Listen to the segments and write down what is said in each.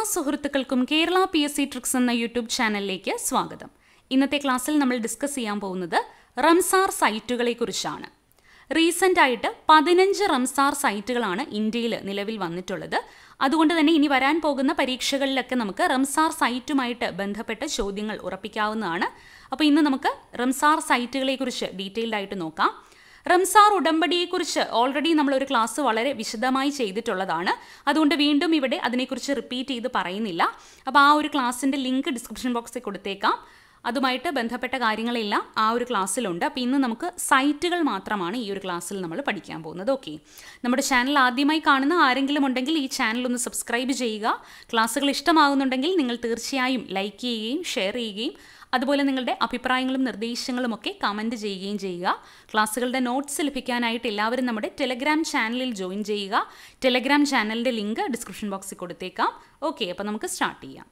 സുഹൃത്തുക്കൾക്കും Kerala P S C tricks എന്ന YouTube ചാനലിലേക്ക് സ്വാഗതം ഇന്നത്തെ ക്ലാസ്സിൽ നമ്മൾ ഡിസ്കസ് ചെയ്യാൻ പോകുന്നത് റംസാർ സൈറ്റുകളെ കുറിച്ചാണ് റീസെൻ്റ് ആയിട്ട് പതിനഞ്ച് റംസാർ സൈറ്റുകളാണ് ഇന്ത്യയിൽ നിലവിൽ വന്നിട്ടുള്ളത് അതുകൊണ്ട് തന്നെ ഇനി വരാൻ പോകുന്ന പരീക്ഷകളിലൊക്കെ നമുക്ക് റംസാർ സൈറ്റുമായിട്ട് ബന്ധപ്പെട്ട ചോദ്യങ്ങൾ ഉറപ്പിക്കാവുന്നതാണ് അപ്പോൾ ഇന്ന് നമുക്ക് റംസാർ സൈറ്റുകളെ കുറിച്ച് ഡീറ്റെയിൽഡ് ആയിട്ട് നോക്കാം റംസാർ ഉടമ്പടിയെക്കുറിച്ച് ഓൾറെഡി നമ്മൾ ഒരു ക്ലാസ് വളരെ വിശദമായി ചെയ്തിട്ടുള്ളതാണ് അതുകൊണ്ട് വീണ്ടും ഇവിടെ അതിനെക്കുറിച്ച് റിപ്പീറ്റ് ചെയ്ത് പറയുന്നില്ല അപ്പോൾ ആ ഒരു ക്ലാസ്സിൻ്റെ ലിങ്ക് ഡിസ്ക്രിപ്ഷൻ ബോക്സിൽ കൊടുത്തേക്കാം അതുമായിട്ട് ബന്ധപ്പെട്ട കാര്യങ്ങളെല്ലാം ആ ഒരു ക്ലാസ്സിലുണ്ട് അപ്പോൾ ഇന്ന് നമുക്ക് സൈറ്റുകൾ മാത്രമാണ് ഈ ഒരു ക്ലാസ്സിൽ നമ്മൾ പഠിക്കാൻ പോകുന്നത് ഓക്കെ നമ്മുടെ ചാനൽ ആദ്യമായി കാണുന്ന ആരെങ്കിലും ഉണ്ടെങ്കിൽ ഈ ചാനൽ ഒന്ന് സബ്സ്ക്രൈബ് ചെയ്യുക ക്ലാസ്സുകൾ ഇഷ്ടമാകുന്നുണ്ടെങ്കിൽ നിങ്ങൾ തീർച്ചയായും ലൈക്ക് ചെയ്യുകയും ഷെയർ ചെയ്യുകയും അതുപോലെ നിങ്ങളുടെ അഭിപ്രായങ്ങളും നിർദ്ദേശങ്ങളും ഒക്കെ കമൻറ്റ് ചെയ്യുകയും ചെയ്യുക ക്ലാസ്സുകളുടെ നോട്ട്സ് ലഭിക്കാനായിട്ട് എല്ലാവരും നമ്മുടെ ടെലഗ്രാം ചാനലിൽ ജോയിൻ ചെയ്യുക ടെലഗ്രാം ചാനലിൻ്റെ ലിങ്ക് ഡിസ്ക്രിപ്ഷൻ ബോക്സിൽ കൊടുത്തേക്കാം ഓക്കെ അപ്പോൾ നമുക്ക് സ്റ്റാർട്ട് ചെയ്യാം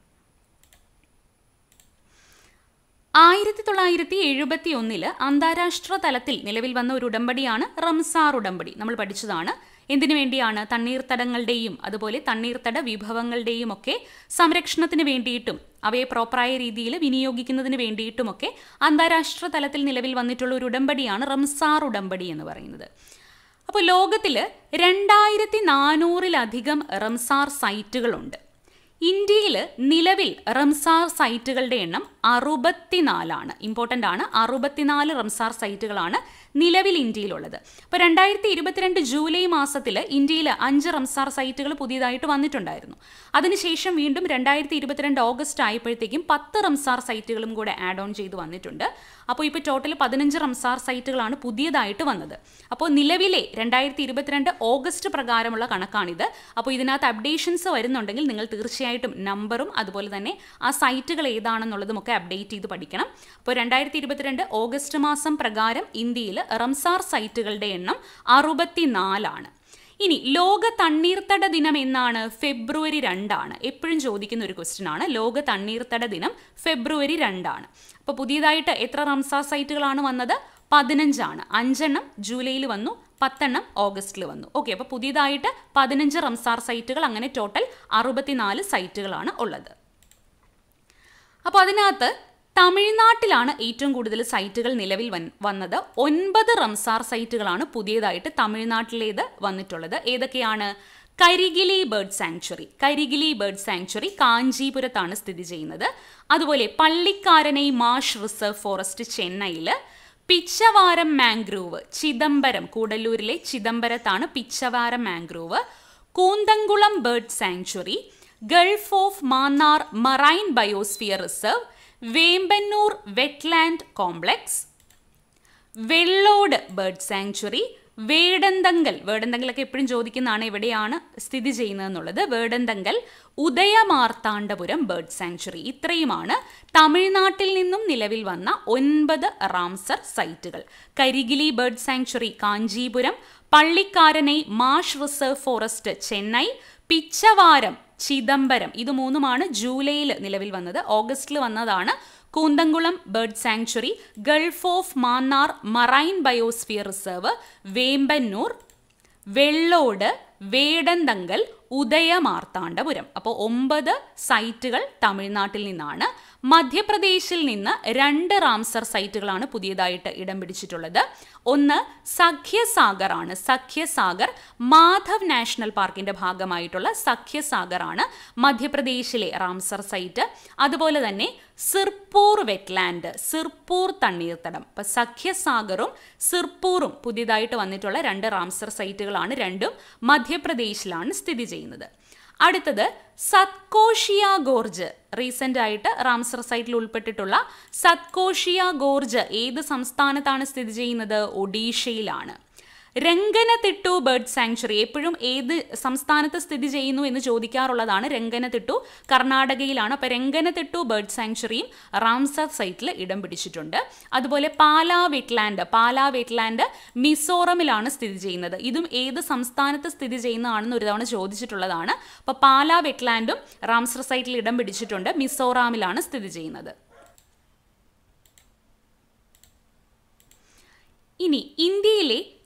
ആയിരത്തി തൊള്ളായിരത്തി എഴുപത്തി ഒന്നില് അന്താരാഷ്ട്ര തലത്തിൽ നിലവിൽ വന്ന ഒരു ഉടമ്പടിയാണ് റംസാർ ഉടമ്പടി നമ്മൾ പഠിച്ചതാണ് എന്തിനു വേണ്ടിയാണ് തണ്ണീർത്തടങ്ങളുടെയും അതുപോലെ തണ്ണീർത്തട വിഭവങ്ങളുടെയും ഒക്കെ സംരക്ഷണത്തിന് വേണ്ടിയിട്ടും അവയെ പ്രോപ്പറായ രീതിയിൽ വിനിയോഗിക്കുന്നതിന് വേണ്ടിയിട്ടുമൊക്കെ അന്താരാഷ്ട്ര തലത്തിൽ നിലവിൽ വന്നിട്ടുള്ള ഒരു ഉടമ്പടിയാണ് റംസാർ ഉടമ്പടി എന്ന് പറയുന്നത് അപ്പോൾ ലോകത്തിൽ രണ്ടായിരത്തി നാനൂറിലധികം റംസാർ സൈറ്റുകളുണ്ട് ഇന്ത്യയിൽ നിലവിൽ റംസാർ സൈറ്റുകളുടെ എണ്ണം അറുപത്തിനാലാണ് ഇമ്പോർട്ടൻ്റ് ആണ് അറുപത്തിനാല് റംസാർ സൈറ്റുകളാണ് നിലവിൽ ഇന്ത്യയിലുള്ളത് അപ്പോൾ രണ്ടായിരത്തി ഇരുപത്തിരണ്ട് ജൂലൈ മാസത്തിൽ ഇന്ത്യയിൽ അഞ്ച് റംസാർ സൈറ്റുകൾ പുതിയതായിട്ട് വന്നിട്ടുണ്ടായിരുന്നു അതിനുശേഷം വീണ്ടും രണ്ടായിരത്തി ഇരുപത്തിരണ്ട് ഓഗസ്റ്റ് ആയപ്പോഴത്തേക്കും പത്ത് റംസാർ സൈറ്റുകളും കൂടെ ആഡ് ഓൺ ചെയ്ത് വന്നിട്ടുണ്ട് അപ്പോൾ ഇപ്പോൾ ടോട്ടൽ പതിനഞ്ച് റംസാർ സൈറ്റുകളാണ് പുതിയതായിട്ട് വന്നത് അപ്പോൾ നിലവിലെ രണ്ടായിരത്തി ഇരുപത്തിരണ്ട് ഓഗസ്റ്റ് പ്രകാരമുള്ള കണക്കാണിത് അപ്പോൾ ഇതിനകത്ത് അപ്ഡേഷൻസ് വരുന്നുണ്ടെങ്കിൽ നിങ്ങൾ തീർച്ചയായിട്ടും നമ്പറും അതുപോലെ തന്നെ ആ സൈറ്റുകൾ ഏതാണെന്നുള്ളതും ഒക്കെ അപ്ഡേറ്റ് ചെയ്ത് പഠിക്കണം അപ്പോൾ രണ്ടായിരത്തി ഇരുപത്തിരണ്ട് ഓഗസ്റ്റ് മാസം പ്രകാരം ഇന്ത്യയിൽ റംസാർ സൈറ്റുകളുടെ എണ്ണം അറുപത്തിനാലാണ് ഇനി ലോക തണ്ണീർത്തട ദിനം എന്നാണ് ഫെബ്രുവരി രണ്ടാണ് എപ്പോഴും ചോദിക്കുന്ന ഒരു ക്വസ്റ്റ്യൻ ആണ് ലോക തണ്ണീർത്തട ദിനം ഫെബ്രുവരി രണ്ടാണ് അപ്പോൾ പുതിയതായിട്ട് എത്ര റംസാർ സൈറ്റുകളാണ് വന്നത് പതിനഞ്ചാണ് അഞ്ചെണ്ണം ജൂലൈയിൽ വന്നു പത്തെണ്ണം ഓഗസ്റ്റിൽ വന്നു ഓക്കെ അപ്പോൾ പുതിയതായിട്ട് പതിനഞ്ച് റംസാർ സൈറ്റുകൾ അങ്ങനെ ടോട്ടൽ അറുപത്തിനാല് സൈറ്റുകളാണ് ഉള്ളത് അപ്പോൾ അതിനകത്ത് തമിഴ്നാട്ടിലാണ് ഏറ്റവും കൂടുതൽ സൈറ്റുകൾ നിലവിൽ വന്നത് ഒൻപത് റംസാർ സൈറ്റുകളാണ് പുതിയതായിട്ട് തമിഴ്നാട്ടിലേത് വന്നിട്ടുള്ളത് ഏതൊക്കെയാണ് Karikili bird sanctuary Karikili bird sanctuary കാഞ്ചീപുരത്താണ് സ്ഥിതി ചെയ്യുന്നത് അതുപോലെ പള്ളിക്കാരനൈ മാഷ് റിസർവ് ഫോറസ്റ്റ് ചെന്നൈയിൽ പിച്ചവാരം മാംഗ്രൂവ് ചിദംബരം കൂടല്ലൂരിലെ ചിദംബരത്താണ് Pichavaram mangrove Koonthankulam bird sanctuary gulf of Mannar marine biosphere reserve Vembannur wetland complex Vellode bird sanctuary Vedanthangal വേടന്തങ്കലൊക്കെ എപ്പോഴും ചോദിക്കുന്നതാണ് എവിടെയാണ് സ്ഥിതി ചെയ്യുന്നതെന്നുള്ളത് വേടന്തങ്കൽ ഉദയമാർത്താണ്ഡപുരം ബേർഡ് സാങ്ച്വറി ഇത്രയുമാണ് തമിഴ്നാട്ടിൽ നിന്നും നിലവിൽ വന്ന ഒൻപത് റാംസർ സൈറ്റുകൾ Karikili bird sanctuary Kanchipuram Pallikaranai marsh reserve forest Chennai Pichavaram Chidambaram ഇത് മൂന്നുമാണ് ജൂലൈയിൽ നിലവിൽ വന്നത് ഓഗസ്റ്റിൽ വന്നതാണ് Koonthankulam bird sanctuary gulf of Mannar marine biosphere reserve Vembannur Vellode Vedanthangal Udayamarthandapuram അപ്പോൾ ഒമ്പത് സൈറ്റുകൾ തമിഴ്നാട്ടിൽ നിന്നാണ് മധ്യപ്രദേശിൽ നിന്ന് രണ്ട് റാംസർ സൈറ്റുകളാണ് പുതിയതായിട്ട് ഇടം പിടിച്ചിട്ടുള്ളത് ഒന്ന് സഖ്യസാഗർ ആണ് സഖ്യസാഗർ മാധവ് നാഷണൽ പാർക്കിന്റെ ഭാഗമായിട്ടുള്ള സഖ്യസാഗർ ആണ് മധ്യപ്രദേശിലെ റാംസർ സൈറ്റ് അതുപോലെ തന്നെ സിർപ്പൂർ വെറ്റ്ലാൻഡ് സിർപ്പൂർ തണ്ണീർത്തടം അപ്പം സഖ്യസാഗറും സിർപ്പൂറും പുതിയതായിട്ട് വന്നിട്ടുള്ള രണ്ട് റാംസർ സൈറ്റുകളാണ് രണ്ടും മധ്യപ്രദേശിലാണ് സ്ഥിതി ചെയ്യുന്നത് അടുത്തത് സത്കോഷിയ ഗോർജ് റീസെൻ്റ് ആയിട്ട് റാംസർ സൈറ്റിൽ ഉൾപ്പെട്ടിട്ടുള്ള സത്കോഷിയ ഗോർജ് ഏത് സംസ്ഥാനത്താണ് സ്ഥിതി ചെയ്യുന്നത് ഒഡീഷയിലാണ് രംഗനതിട്ടു ബേർഡ് സാങ്ച്വറി എപ്പോഴും ഏത് സംസ്ഥാനത്ത് സ്ഥിതി ചെയ്യുന്നു എന്ന് ചോദിക്കാറുള്ളതാണ് രംഗനതിട്ടു കർണാടകയിലാണ് അപ്പോൾ രംഗനതിട്ടു ബേർഡ് സാങ്ച്വറിയും റാംസർ സൈറ്റിൽ ഇടം പിടിച്ചിട്ടുണ്ട് അതുപോലെ പാലാ വെറ്റ്ലാൻഡ് പാലാ വെറ്റ്ലാൻഡ് മിസോറമിലാണ് സ്ഥിതി ചെയ്യുന്നത് ഇതും ഏത് സംസ്ഥാനത്ത് സ്ഥിതി ചെയ്യുന്നതാണെന്ന് ഒരു തവണ ചോദിച്ചിട്ടുള്ളതാണ് അപ്പോൾ പാലാ വെറ്റ്ലാൻഡും റാംസർ സൈറ്റിൽ ഇടം പിടിച്ചിട്ടുണ്ട് മിസോറാമിലാണ് സ്ഥിതി ചെയ്യുന്നത് ഇനി ഇന്ത്യയിലെ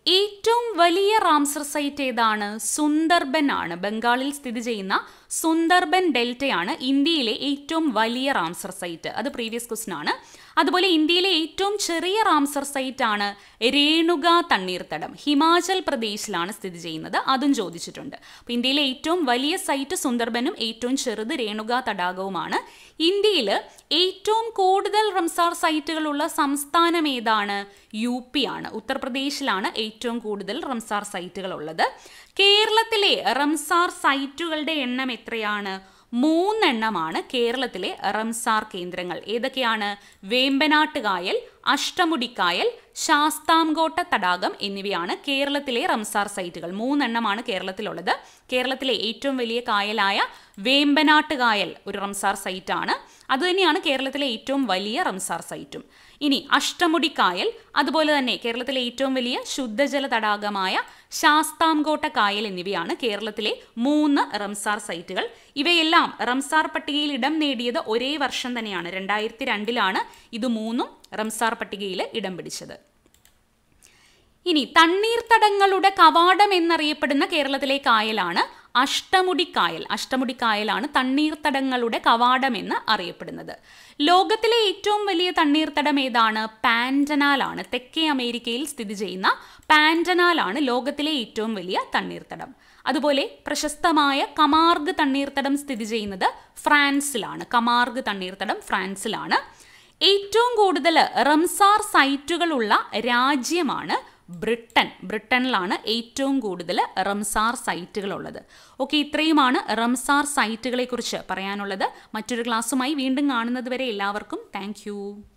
ഏറ്റവും വലിയ റാംസർ സൈറ്റ് ഏതാണ് സുന്ദർബൻ ആണ് ബംഗാളിൽ സ്ഥിതി ചെയ്യുന്ന സുന്ദർബൻ ഡെൽറ്റയാണ് ഇന്ത്യയിലെ ഏറ്റവും വലിയ റാംസർ സൈറ്റ് അത് പ്രീവിയസ് ക്വസ്റ്റൻ ആണ് അതുപോലെ ഇന്ത്യയിലെ ഏറ്റവും ചെറിയ റാംസർ സൈറ്റ് ആണ് രേണുക തണ്ണീർത്തടം ഹിമാചൽ പ്രദേശിലാണ് സ്ഥിതി ചെയ്യുന്നത് അതും ചോദിച്ചിട്ടുണ്ട് അപ്പോൾ ഇന്ത്യയിലെ ഏറ്റവും വലിയ സൈറ്റ് സുന്ദർബനും ഏറ്റവും ചെറുത് രേണുക തടാകവുമാണ് ഇന്ത്യയിൽ ഏറ്റവും കൂടുതൽ റംസാർ സൈറ്റുകളുള്ള സംസ്ഥാനം ഏതാണ് യു പി ആണ് ഉത്തർപ്രദേശിലാണ് ഏറ്റവും കൂടുതൽ റംസാർ സൈറ്റുകൾ ഉള്ളത് കേരളത്തിലെ റംസാർ സൈറ്റുകളുടെ എണ്ണം എത്രയാണ് മൂന്നെണ്ണമാണ് കേരളത്തിലെ റംസാർ കേന്ദ്രങ്ങൾ ഏതൊക്കെയാണ് വേമ്പനാട്ട് കായൽ അഷ്ടമുടിക്കായൽ ശാസ്താംകോട്ട തടാകം എന്നിവയാണ് കേരളത്തിലെ റംസാർ സൈറ്റുകൾ മൂന്നെണ്ണമാണ് കേരളത്തിലുള്ളത് കേരളത്തിലെ ഏറ്റവും വലിയ കായലായ വേമ്പനാട്ട് കായൽ ഒരു റംസാർ സൈറ്റാണ് അതുതന്നെയാണ് കേരളത്തിലെ ഏറ്റവും വലിയ റംസാർ സൈറ്റും ഇനി അഷ്ടമുടിക്കായൽ അതുപോലെ തന്നെ കേരളത്തിലെ ഏറ്റവും വലിയ ശുദ്ധജല തടാകമായ ശാസ്താംകോട്ട കായൽ എന്നിവയാണ് കേരളത്തിലെ മൂന്ന് റംസാർ സൈറ്റുകൾ ഇവയെല്ലാം റംസാർ പട്ടികയിൽ ഇടം നേടിയത് ഒരേ വർഷം തന്നെയാണ് രണ്ടായിരത്തി രണ്ടിലാണ് ഇത് മൂന്നും റംസാർ പട്ടികയിൽ ഇടം പിടിച്ചത് ഇനി തണ്ണീർത്തടങ്ങളുടെ കവാടം എന്നറിയപ്പെടുന്ന കേരളത്തിലെ കായലാണ് അഷ്ടമുടിക്കായൽ അഷ്ടമുടിക്കായലാണ് തണ്ണീർത്തടങ്ങളുടെ കവാടം എന്ന് അറിയപ്പെടുന്നത് ലോകത്തിലെ ഏറ്റവും വലിയ തണ്ണീർത്തടം ഏതാണ് പാൻഡനാലാണ് തെക്കേ അമേരിക്കയിൽ സ്ഥിതി ചെയ്യുന്ന പാൻഡനാലാണ് ലോകത്തിലെ ഏറ്റവും വലിയ തണ്ണീർത്തടം അതുപോലെ പ്രശസ്തമായ കമാർഗ് തണ്ണീർത്തടം സ്ഥിതി ചെയ്യുന്നത് ഫ്രാൻസിലാണ് കമാർഗ് തണ്ണീർത്തടം ഫ്രാൻസിലാണ് ഏറ്റവും കൂടുതൽ റംസാർ സൈറ്റുകളുള്ള രാജ്യമാണ് ബ്രിട്ടൻ ബ്രിട്ടനിലാണ് ഏറ്റവും കൂടുതൽ റംസാർ സൈറ്റുകൾ ഉള്ളത് ഓക്കെ ഇത്രയുമാണ് റംസാർ സൈറ്റുകളെക്കുറിച്ച് പറയാനുള്ളത് മറ്റൊരു ക്ലാസ്സുമായി വീണ്ടും കാണുന്നത് വരെ എല്ലാവർക്കും താങ്ക്